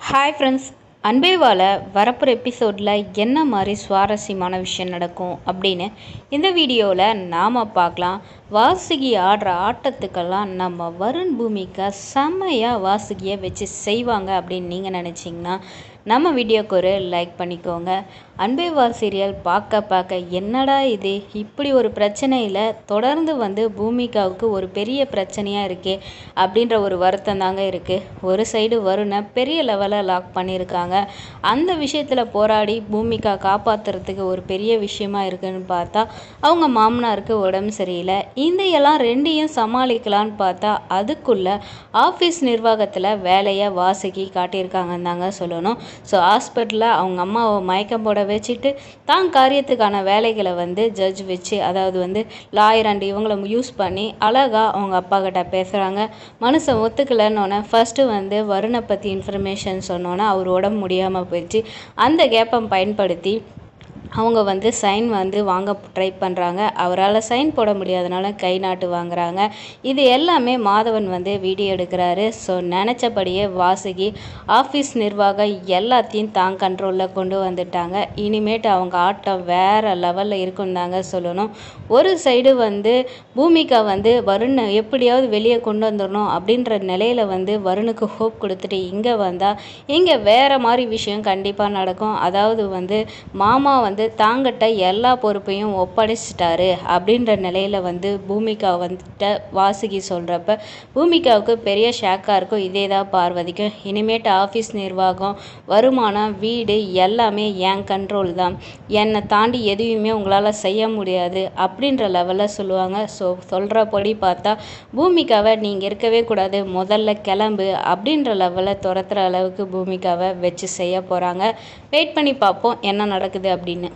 hi friends அன்பேவால வரப்போகிற எபிசோடில் என்ன மாதிரி சுவாரஸ்யமான விஷயம் நடக்கும் அப்படின்னு இந்த வீடியோவில் நாம் பார்க்கலாம் வாசுகி ஆடுற ஆட்டத்துக்கெல்லாம் நம்ம வருண் பூமிக்கா செம்மையாக வாசுகியை வச்சு செய்வாங்க அப்படின்னு நீங்கள் நினச்சிங்கன்னா நம்ம வீடியோக்கு ஒரு லைக் பண்ணிக்கோங்க அன்பேவா சீரியல் பார்க்க பார்க்க என்னடா இது இப்படி ஒரு பிரச்சனையில் தொடர்ந்து வந்து பூமிகாவுக்கு ஒரு பெரிய பிரச்சனையாக இருக்கே அப்படின்ற ஒரு வருத்தம் தாங்க இருக்குது ஒரு சைடு வருணை பெரிய லெவலில் லாக் பண்ணியிருக்காங்க அந்த விஷயத்தில் போராடி பூமிகா காப்பாற்றுறதுக்கு ஒரு பெரிய விஷயமா இருக்குன்னு பார்த்தா அவங்க மாமனாருக்கு உடம்பு சரியில்லை இந்த எல்லாம் ரெண்டையும் சமாளிக்கலான்னு பார்த்தா அதுக்குள்ளே ஆஃபீஸ் நிர்வாகத்தில் வேலையை வாசுகி காட்டியிருக்காங்கன்னு தாங்க சொல்லணும் ஸோ ஹாஸ்பிட்டலில் அவங்க அம்மாவை மயக்கம் போட வச்சுட்டு தான் காரியத்துக்கான வேலைகளை வந்து ஜட்ஜ் வச்சு அதாவது வந்து லாயர் அண்ட் இவங்கள யூஸ் பண்ணி அழகாக அவங்க அப்பா கிட்ட பேசுகிறாங்க மனுஷன் ஒத்துக்கலைன்னொன்னே ஃபஸ்ட்டு வந்து வருணை பற்றி இன்ஃபர்மேஷன் சொன்னோன்னே அவர் உடம்பு முடியாமல் போயிடுச்சு அந்த கேப்பை பயன்படுத்தி அவங்க வந்து சைன் வந்து வாங்க ட்ரை பண்ணுறாங்க அவரால் சைன் போட முடியாதனால கை நாட்டு வாங்குறாங்க இது எல்லாமே மாதவன் வந்து வீடியோ எடுக்கிறாரு ஸோ நினச்சபடியே வாசுகி ஆஃபீஸ் நிர்வாகம் எல்லாத்தையும் தான் கண்ட்ரோலில் கொண்டு வந்துட்டாங்க இனிமேட்டு அவங்க ஆட்டம் வேறு லெவலில் இருக்குன்னு தாங்க சொல்லணும் ஒரு சைடு வந்து பூமிகா வந்து வருணை எப்படியாவது வெளியே கொண்டு வந்துடணும் அப்படின்ற நிலையில் வந்து வருணுக்கு ஹோப் கொடுத்துட்டு இங்கே வந்தால் இங்கே வேறு மாதிரி விஷயம் கண்டிப்பாக நடக்கும் அதாவது வந்து மாமா வந்து தாங்கிட்ட எல்லா பொறுப்பையும் ஒப்படைச்சிட்டாரு அப்படின்ற நிலையில் வந்து பூமிகா வந்துட்ட வாசுகி சொல்கிறப்ப பூமிகாவுக்கு பெரிய ஷாக்காக இருக்கும் இதே தான் பார்வதிக்கும் இனிமேட்டு ஆஃபீஸ் நிர்வாகம் வருமானம் வீடு எல்லாமே என் கண்ட்ரோல் தான் என்னை தாண்டி எதுவுமே உங்களால் செய்ய முடியாது அப்படின்ற லெவலில் சொல்லுவாங்க ஸோ சொல்கிறபடி பார்த்தா பூமிகாவை நீங்கள் இருக்கவே கூடாது முதல்ல கிளம்பு அப்படின்ற லெவலில் துரத்துற அளவுக்கு பூமிகாவை வச்சு செய்ய போகிறாங்க வெயிட் பண்ணி பார்ப்போம் என்ன நடக்குது அப்படின்னு